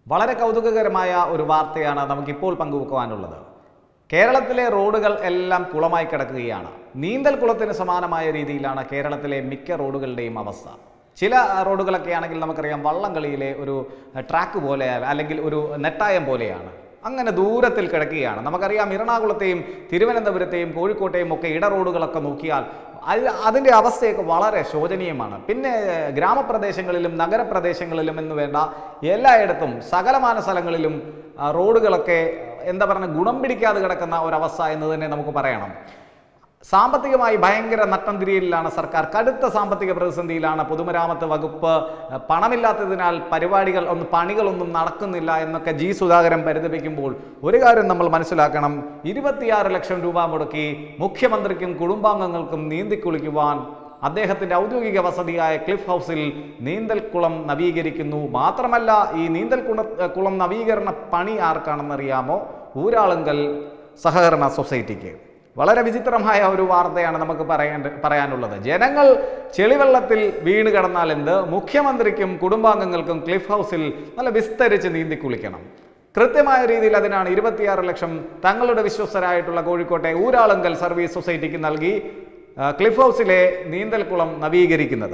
വളരെ കൗതുകകരമായ ഒരു വാർത്തയാണ് നമുക്കിപ്പോൾ പങ്കുവെക്കുവാനുള്ളത് കേരളത്തിലെ റോഡുകൾ എല്ലാം കുളമായി കിടക്കുകയാണ് നീന്തൽ കുളത്തിന് സമാനമായ രീതിയിലാണ് കേരളത്തിലെ മിക്ക റോഡുകളുടെയും അവസ്ഥ ചില റോഡുകളൊക്കെ ആണെങ്കിൽ നമുക്കറിയാം വള്ളംകളിയിലെ ഒരു ട്രാക്ക് പോലെ അല്ലെങ്കിൽ ഒരു നെട്ടായം പോലെയാണ് അങ്ങനെ ദൂരത്തിൽ കിടക്കുകയാണ് നമുക്കറിയാം എറണാകുളത്തെയും തിരുവനന്തപുരത്തെയും കോഴിക്കോട്ടെയും ഒക്കെ ഇട റോഡുകളൊക്കെ നോക്കിയാൽ അത് അതിൻ്റെ അവസ്ഥയൊക്കെ വളരെ ശോചനീയമാണ് പിന്നെ ഗ്രാമപ്രദേശങ്ങളിലും നഗരപ്രദേശങ്ങളിലും എന്ന് വേണ്ട എല്ലായിടത്തും സകലമാന സ്ഥലങ്ങളിലും ആ, റോഡുകളൊക്കെ എന്താ പറയുക ഗുണം പിടിക്കാതെ കിടക്കുന്ന ഒരവസ്ഥ എന്ന് തന്നെ നമുക്ക് പറയണം സാമ്പത്തികമായി ഭയങ്കര നട്ടംതിരിയലിലാണ് സർക്കാർ കടുത്ത സാമ്പത്തിക പ്രതിസന്ധിയിലാണ് പൊതുമരാമത്ത് വകുപ്പ് അഹ് പണമില്ലാത്തതിനാൽ പരിപാടികൾ ഒന്ന് പണികളൊന്നും നടക്കുന്നില്ല എന്നൊക്കെ ജി സുധാകരൻ പരിതപിക്കുമ്പോൾ ഒരു കാര്യം നമ്മൾ മനസ്സിലാക്കണം ഇരുപത്തിയാറ് ലക്ഷം രൂപ മുടക്കി മുഖ്യമന്ത്രിക്കും കുടുംബാംഗങ്ങൾക്കും നീന്തിക്കുളിക്കുവാൻ അദ്ദേഹത്തിന്റെ ഔദ്യോഗിക വസതിയായ ക്ലിഫ് ഹൗസിൽ നീന്തൽക്കുളം നവീകരിക്കുന്നു മാത്രമല്ല ഈ നീന്തൽ കുള കുളം നവീകരണ പണി ആർക്കാണെന്നറിയാമോ ഊരാളുങ്കൽ സഹകരണ സൊസൈറ്റിക്ക് വളരെ വിചിത്രമായ ഒരു വാർത്തയാണ് നമുക്ക് പറയേണ്ട പറയാനുള്ളത് ജനങ്ങൾ ചെളിവെള്ളത്തിൽ വീണ് കിടന്നാൽ എന്ത് മുഖ്യമന്ത്രിക്കും കുടുംബാംഗങ്ങൾക്കും ക്ലിഫ് ഹൗസിൽ നല്ല വിസ്തരിച്ച് നീന്തി കുളിക്കണം കൃത്യമായ രീതിയിൽ അതിനാണ് ഇരുപത്തിയാറ് ലക്ഷം തങ്ങളുടെ വിശ്വസ്തരായിട്ടുള്ള കോഴിക്കോട്ടെ ഊരാളുങ്കൽ സർവീസ് സൊസൈറ്റിക്ക് നൽകി ആ, ക്ലിഫ് ഹൗസിലെ നീന്തൽക്കുളം നവീകരിക്കുന്നത്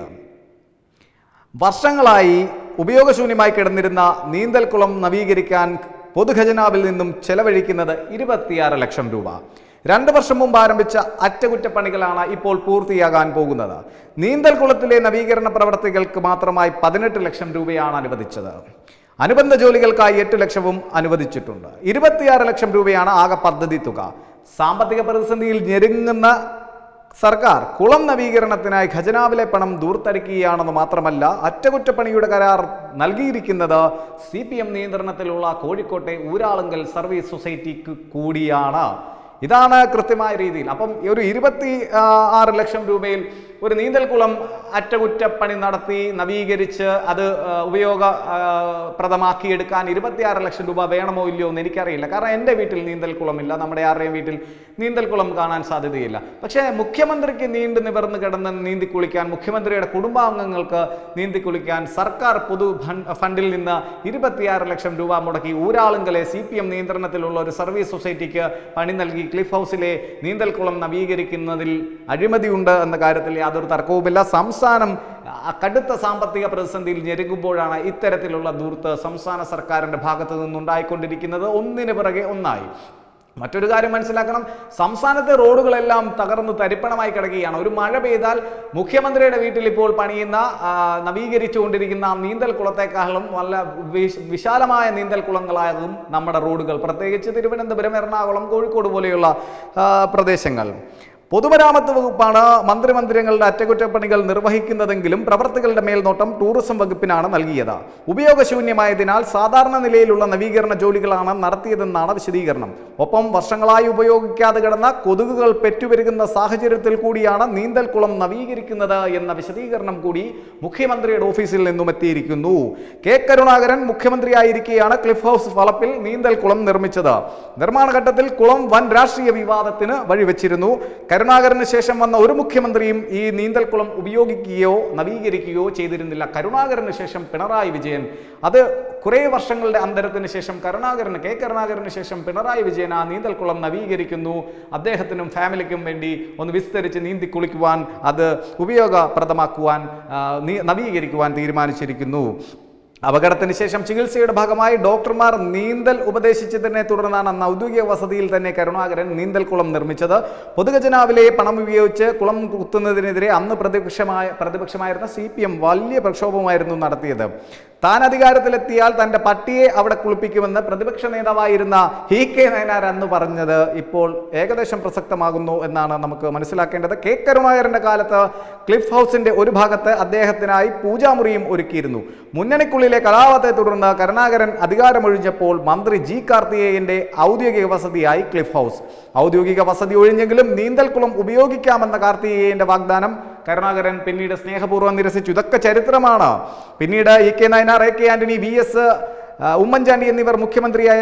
വർഷങ്ങളായി ഉപയോഗശൂന്യമായി കിടന്നിരുന്ന നീന്തൽക്കുളം നവീകരിക്കാൻ പൊതുഖജനാവിൽ നിന്നും ചെലവഴിക്കുന്നത് ഇരുപത്തിയാറ് ലക്ഷം രൂപ രണ്ട് വർഷം മുമ്പ് ആരംഭിച്ച അറ്റകുറ്റപ്പണികളാണ് ഇപ്പോൾ പൂർത്തിയാകാൻ പോകുന്നത് നീന്തൽക്കുളത്തിലെ നവീകരണ പ്രവർത്തികൾക്ക് മാത്രമായി പതിനെട്ട് ലക്ഷം രൂപയാണ് അനുവദിച്ചത് അനുബന്ധ ജോലികൾക്കായി എട്ട് ലക്ഷവും അനുവദിച്ചിട്ടുണ്ട് ഇരുപത്തിയാറ് ലക്ഷം രൂപയാണ് ആകെ പദ്ധതി തുക സാമ്പത്തിക പ്രതിസന്ധിയിൽ ഞെരുങ്ങുന്ന സർക്കാർ കുളം നവീകരണത്തിനായി ഖജനാവിലെ പണം ദൂർത്തടിക്കുകയാണെന്ന് മാത്രമല്ല അറ്റകുറ്റപ്പണിയുടെ കരാർ നൽകിയിരിക്കുന്നത് സി പി എം നിയന്ത്രണത്തിലുള്ള കോഴിക്കോട്ടെ ഊരാളുങ്കൽ സർവീസ് സൊസൈറ്റിക്ക് കൂടിയാണ് ഇതാണ് കൃത്യമായ രീതിയിൽ അപ്പം ഈ ഒരു ഇരുപത്തി ആ, ആറ് ലക്ഷം രൂപയിൽ ഒരു നീന്തൽക്കുളം അറ്റകുറ്റപ്പണി നടത്തി നവീകരിച്ച് അത് ആ, ഉപയോഗ ആ, പ്രദമാക്കിയെടുക്കാൻ ഇരുപത്തിയാറ് ലക്ഷം രൂപ വേണമോ ഇല്ലയോ എന്ന് എനിക്കറിയില്ല കാരണം എൻ്റെ വീട്ടിൽ നീന്തൽക്കുളമില്ല നമ്മുടെ ആരുടെയും വീട്ടിൽ നീന്തൽക്കുളം കാണാൻ സാധ്യതയില്ല പക്ഷേ മുഖ്യമന്ത്രിക്ക് നീണ്ടു നിവർന്ന് കിടന്ന് നീന്തി കുളിക്കാൻ മുഖ്യമന്ത്രിയുടെ കുടുംബാംഗങ്ങൾക്ക് നീന്തി കുളിക്കാൻ സർക്കാർ പൊതു ഫണ്ട് ഫണ്ടിൽ നിന്ന് ഇരുപത്തിയാറ് ലക്ഷം രൂപ മുടക്കി ഊരാളുങ്കലെ സി പി എം നിയന്ത്രണത്തിലുള്ള ഒരു സർവീസ് സൊസൈറ്റിക്ക് പണി നൽകി ക്ലിഫ് ഹൗസിലെ നീന്തൽക്കുളം നവീകരിക്കുന്നതിൽ അഴിമതിയുണ്ട് എന്ന കാര്യത്തിൽ യാതൊരു തർക്കവുമില്ല സംസ്ഥാനം ആ, കടുത്ത സാമ്പത്തിക പ്രതിസന്ധിയിൽ ഞെരുങ്ങുമ്പോഴാണ് ഇത്തരത്തിലുള്ള ദൂർത്ത് സംസ്ഥാന സർക്കാരിന്റെ ഭാഗത്ത് നിന്നുണ്ടായിക്കൊണ്ടിരിക്കുന്നത് ഒന്നിന് പിറകെ ഒന്നായി മറ്റൊരു കാര്യം മനസ്സിലാക്കണം സംസ്ഥാനത്തെ റോഡുകളെല്ലാം തകർന്ന് തരിപ്പണമായി കിടക്കുകയാണ് ഒരു മഴ പെയ്താൽ മുഖ്യമന്ത്രിയുടെ വീട്ടിൽ ഇപ്പോൾ പണിയുന്ന ആ, നവീകരിച്ചുകൊണ്ടിരിക്കുന്ന നീന്തൽ കുളത്തെക്കാളും നല്ല വിശ- വിശാലമായ നീന്തൽ കുളങ്ങളാകും നമ്മുടെ റോഡുകൾ പ്രത്യേകിച്ച് തിരുവനന്തപുരം എറണാകുളം കോഴിക്കോട് പോലെയുള്ള ആ, പ്രദേശങ്ങൾ പൊതുമരാമത്ത് വകുപ്പാണ് മന്ത്രിമന്ദിരങ്ങളുടെ അറ്റകുറ്റപ്പണികൾ നിർവഹിക്കുന്നതെങ്കിലും പ്രവർത്തികളുടെ മേൽനോട്ടം ടൂറിസം വകുപ്പിനാണ് നൽകിയത് ഉപയോഗശൂന്യമായതിനാൽ സാധാരണ നിലയിലുള്ള നവീകരണ ജോലികളാണ് നടത്തിയതെന്നാണ് വിശദീകരണം ഒപ്പം വർഷങ്ങളായി ഉപയോഗിക്കാതെ കിടന്ന കൊതുകുകൾ പെറ്റുപെരുകുന്ന സാഹചര്യത്തിൽ കൂടിയാണ് നീന്തൽക്കുളം നവീകരിക്കുന്നത് എന്ന വിശദീകരണം കൂടി മുഖ്യമന്ത്രിയുടെ ഓഫീസിൽ നിന്നും എത്തിയിരിക്കുന്നു കെ കരുണാകരൻ മുഖ്യമന്ത്രിയായിരിക്കെയാണ് ക്ലിഫ് ഹൗസ് വളപ്പിൽ നീന്തൽക്കുളം നിർമ്മിച്ചത് നിർമ്മാണ ഘട്ടത്തിൽ കുളം വൻ രാഷ്ട്രീയ വിവാദത്തിന് വഴിവെച്ചിരുന്നു കരുണാകരന് ശേഷം വന്ന ഒരു മുഖ്യമന്ത്രിയും ഈ നീന്തൽക്കുളം ഉപയോഗിക്കുകയോ നവീകരിക്കുകയോ ചെയ്തിരുന്നില്ല കരുണാകരന് ശേഷം പിണറായി വിജയൻ അത് കുറേ വർഷങ്ങളുടെ അന്തരത്തിന് ശേഷം കരുണാകരന് കെ കരുണാകരന് ശേഷം പിണറായി വിജയൻ ആ നീന്തൽക്കുളം നവീകരിക്കുന്നു അദ്ദേഹത്തിനും ഫാമിലിക്കും വേണ്ടി ഒന്ന് വിസ്തരിച്ച് നീന്തി കുളിക്കുവാൻ അത് ഉപയോഗപ്രദമാക്കുവാൻ ആ, നീ- നവീകരിക്കുവാൻ തീരുമാനിച്ചിരിക്കുന്നു അപകടത്തിന് ശേഷം ചികിത്സയുടെ ഭാഗമായി ഡോക്ടർമാർ നീന്തൽ ഉപദേശിച്ചതിനെ തുടർന്നാണ് അന്ന് ഔദ്യോഗിക വസതിയിൽ തന്നെ കരുണാകരൻ നീന്തൽക്കുളം നിർമ്മിച്ചത് പൊതുഖജനാവിലെ പണം ഉപയോഗിച്ച് കുളം കുത്തുന്നതിനെതിരെ അന്ന് പ്രതിപക്ഷമായ പ്രതിപക്ഷമായിരുന്ന സി പി എം വലിയ പ്രക്ഷോഭമായിരുന്നു നടത്തിയത് താൻ അധികാരത്തിലെത്തിയാൽ തന്റെ പട്ടിയെ അവിടെ കുളിപ്പിക്കുമെന്ന് പ്രതിപക്ഷ നേതാവായിരുന്ന ഹി കെ നയനാർ അന്ന് പറഞ്ഞത് ഇപ്പോൾ ഏകദേശം പ്രസക്തമാകുന്നു എന്നാണ് നമുക്ക് മനസ്സിലാക്കേണ്ടത് കെ കരുണാകരന്റെ കാലത്ത് ക്ലിഫ് ഹൗസിന്റെ ഒരു ഭാഗത്ത് അദ്ദേഹത്തിനായി പൂജാമുറിയും ഒരുക്കിയിരുന്നു മുന്നണിക്കുള്ളിലെ കലാപത്തെ തുടർന്ന് കരുണാകരൻ അധികാരമൊഴിഞ്ഞപ്പോൾ മന്ത്രി ജി കാർത്തികേയന്റെ ഔദ്യോഗിക വസതിയായി ക്ലിഫ് ഹൗസ് ഔദ്യോഗിക വസതി ഒഴിഞ്ഞെങ്കിലും നീന്തൽക്കുളം ഉപയോഗിക്കാമെന്ന കാർത്തികേയന്റെ വാഗ്ദാനം കരുണാകരൻ പിന്നീട് സ്നേഹപൂർവ്വം നിരസിച്ചു ഇതൊക്കെ ചരിത്രമാണ് പിന്നീട് E K Nayanar A K Antony V S Oommen Chandy എന്നിവർ മുഖ്യമന്ത്രിയായി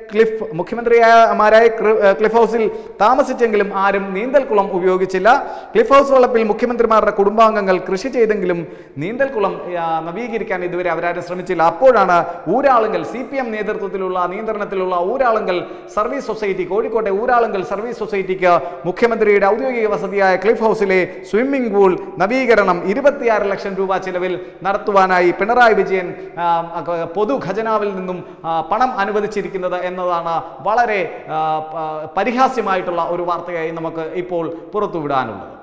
ക്ലിഫ് മുഖ്യമന്ത്രിമാരായ ക്രി- ഏഹ് ക്ലിഫ് ഹൗസിൽ താമസിച്ചെങ്കിലും ആരും നീന്തൽക്കുളം ഉപയോഗിച്ചില്ല ക്ലിഫ് ഹൗസ് വളപ്പിൽ മുഖ്യമന്ത്രിമാരുടെ കുടുംബാംഗങ്ങൾ കൃഷി ചെയ്തെങ്കിലും നീന്തൽക്കുളം ആ, നവീകരിക്കാൻ ഇതുവരെ അവരാരും ശ്രമിച്ചില്ല അപ്പോഴാണ് ഊരാളുങ്കൽ സി പി എം നേതൃത്വത്തിലുള്ള നിയന്ത്രണത്തിലുള്ള ഊരാളുങ്കൽ സർവീസ് സൊസൈറ്റി കോഴിക്കോട്ടെ ഊരാളുങ്കൽ സർവീസ് സൊസൈറ്റിക്ക് മുഖ്യമന്ത്രിയുടെ ഔദ്യോഗിക വസതിയായ ക്ലിഫ് ഹൗസിലെ സ്വിമ്മിംഗ് പൂൾ നവീകരണം ഇരുപത്തിയാറ് ലക്ഷം രൂപ ചിലവിൽ നടത്തുവാനായി പിണറായി വിജയൻ ആ, അക- പൊതു ഖജനാവിൽ നിന്നും ആ, പണം അനുവദിച്ചിരിക്കുന്നത് എന്നതാണ് വളരെ ആ, പ- പരിഹാസ്യമായിട്ടുള്ള ഒരു വാർത്തയായി നമുക്ക് ഇപ്പോൾ പുറത്തുവിടാനുള്ളത്